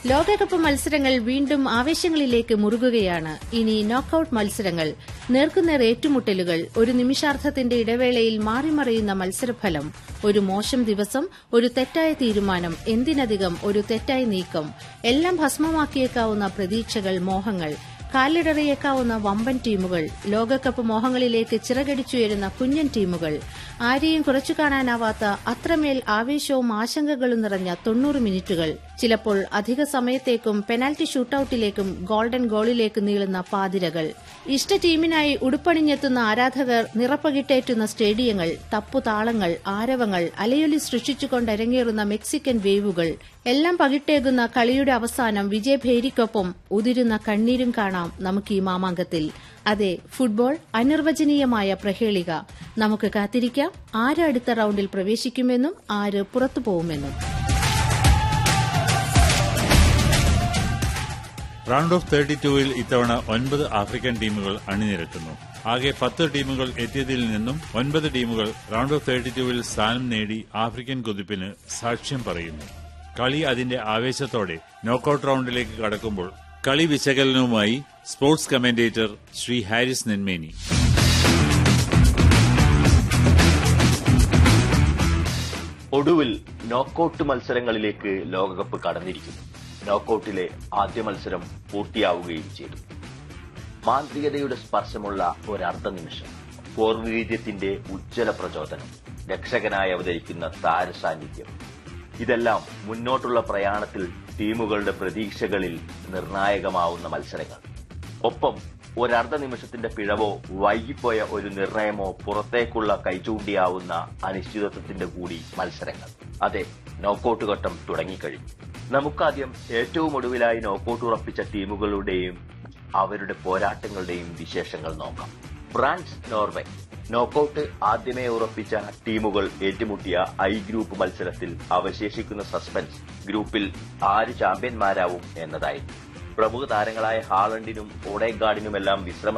ലോകകപ്പ് മത്സരങ്ങൾ വീണ്ടും ആവേശങ്ങളിലേക്ക് മുറുകുകയാണ് ഇനി നോക്കൌട്ട് മത്സരങ്ങൾ നേർക്കുനേർ ഏറ്റുമുട്ടലുകൾ ഒരു നിമിഷാർദ്ധത്തിന്റെ ഇടവേളയിൽ മാറിമറിയുന്ന മത്സരഫലം ഒരു മോശം ദിവസം ഒരു തെറ്റായ തീരുമാനം എന്തിനധികം ഒരു തെറ്റായ നീക്കം എല്ലാം ഭസ്മമാക്കിയേക്കാവുന്ന പ്രതീക്ഷകൾ മോഹങ്ങൾ കാലിടറിയേക്കാവുന്ന വമ്പൻ ടീമുകൾ ലോകകപ്പ് മോഹങ്ങളിലേക്ക് ചിറകടിച്ചുയരുന്ന കുഞ്ഞൻ ടീമുകൾ ആരെയും കുറച്ചു കാണാനാവാത്ത അത്രമേൽ ആവേശവും ആശങ്കകളും നിറഞ്ഞ തൊണ്ണൂറ് മിനിറ്റുകൾ ചിലപ്പോൾ അധിക സമയത്തേക്കും പെനാൽറ്റി ഷൂട്ടൌട്ടിലേക്കും ഗോൾഡൻ ഗോളിലേക്ക് നീളുന്ന പാതിരകൾ ഇഷ്ട ടീമിനായി ഉടുപ്പണിഞ്ഞെത്തുന്ന ആരാധകർ നിറപ്പകിട്ടേറ്റുന്ന സ്റ്റേഡിയങ്ങൾ തപ്പുതാളങ്ങൾ ആരവങ്ങൾ അലയൊലി സൃഷ്ടിച്ചുകൊണ്ട് അരങ്ങേറുന്ന മെക്സിക്കൻ വേവുകൾ എല്ലാം പകിട്ടേകുന്ന കളിയുടെ അവസാനം വിജയഭേരിക്കൊപ്പം ഉതിരുന്ന കണ്ണീരും കാണാം നമുക്ക് ഈ മാമാങ്കത്തിൽ അതെ ഫുട്ബോൾ അനിർവചനീയമായ പ്രഹേളിക നമുക്ക് കാത്തിരിക്കാം ആര് അടുത്ത റൌണ്ടിൽ പ്രവേശിക്കുമെന്നും ആര് പുറത്തു പോകുമെന്നും റൌണ്ട് ഓഫ് തേർട്ടി ടൂവിൽ ഇത്തവണ ഒൻപത് ആഫ്രിക്കൻ ടീമുകൾ അണിനിരക്കുന്നു ആകെ പത്ത് ടീമുകൾ എത്തിയതിൽ നിന്നും ഒൻപത് ടീമുകൾ റൌണ്ട് ഓഫ് തേർട്ടി ടൂവിൽ സ്ഥാനം നേടി ആഫ്രിക്കൻ കുതിപ്പിന് സാക്ഷ്യം പറയുന്നു കളി അതിന്റെ ആവേശത്തോടെ നോക്കൌട്ട് റൌണ്ടിലേക്ക് കടക്കുമ്പോൾ കളി വിശകലനവുമായി സ്പോർട്സ് കമന്റേറ്റർ ശ്രീ ഹാരിസ് നെന്മേനി ഒടുവിൽ നോക്കൌട്ട് മത്സരങ്ങളിലേക്ക് ലോകകപ്പ് കടന്നിരിക്കുന്നു നോക്കൌട്ടിലെ ആദ്യ മത്സരം പൂർത്തിയാവുകയും ചെയ്തു മാന്ത്രികതയുടെ സ്പർശമുള്ള ഒരർദ്ധ നിമിഷം പൂർവീര്യത്തിന്റെ ഉജ്ജ്വല പ്രചോദനം രക്ഷകനായി അവതരിക്കുന്ന താരസാന്നിധ്യം ഇതെല്ലാം മുന്നോട്ടുള്ള പ്രയാണത്തിൽ ടീമുകളുടെ പ്രതീക്ഷകളിൽ നിർണായകമാവുന്ന മത്സരങ്ങൾ ഒപ്പം ഒരർദ്ധ നിമിഷത്തിന്റെ പിഴവോ വൈകിപ്പോയ ഒരു നിർണയമോ പുറത്തേക്കുള്ള കൈചൂണ്ടിയാവുന്ന അനിശ്ചിതത്വത്തിന്റെ കൂടി മത്സരങ്ങൾ അതെ നോക്കൌട്ട് ഘട്ടം തുടങ്ങിക്കഴിഞ്ഞു നമുക്കാദ്യം ഏറ്റവും ഒടുവിലായി നോക്കൌട്ട് ഉറപ്പിച്ച ടീമുകളുടെയും അവരുടെ പോരാട്ടങ്ങളുടെയും വിശേഷങ്ങൾ നോക്കാം ഫ്രാൻസ് നോർവേ നോക്കൌട്ട് ആദ്യമേ ഉറപ്പിച്ച ടീമുകൾ ഏറ്റുമുട്ടിയ ഐ ഗ്രൂപ്പ് മത്സരത്തിൽ അവശേഷിക്കുന്ന സസ്പെൻസ് ഗ്രൂപ്പിൽ ആര് ചാമ്പ്യന്മാരാവും എന്നതായിരുന്നു പ്രമുഖ താരങ്ങളായ ഹാളണ്ടിനും ഓഡേഗാർഡിനുമെല്ലാം വിശ്രമ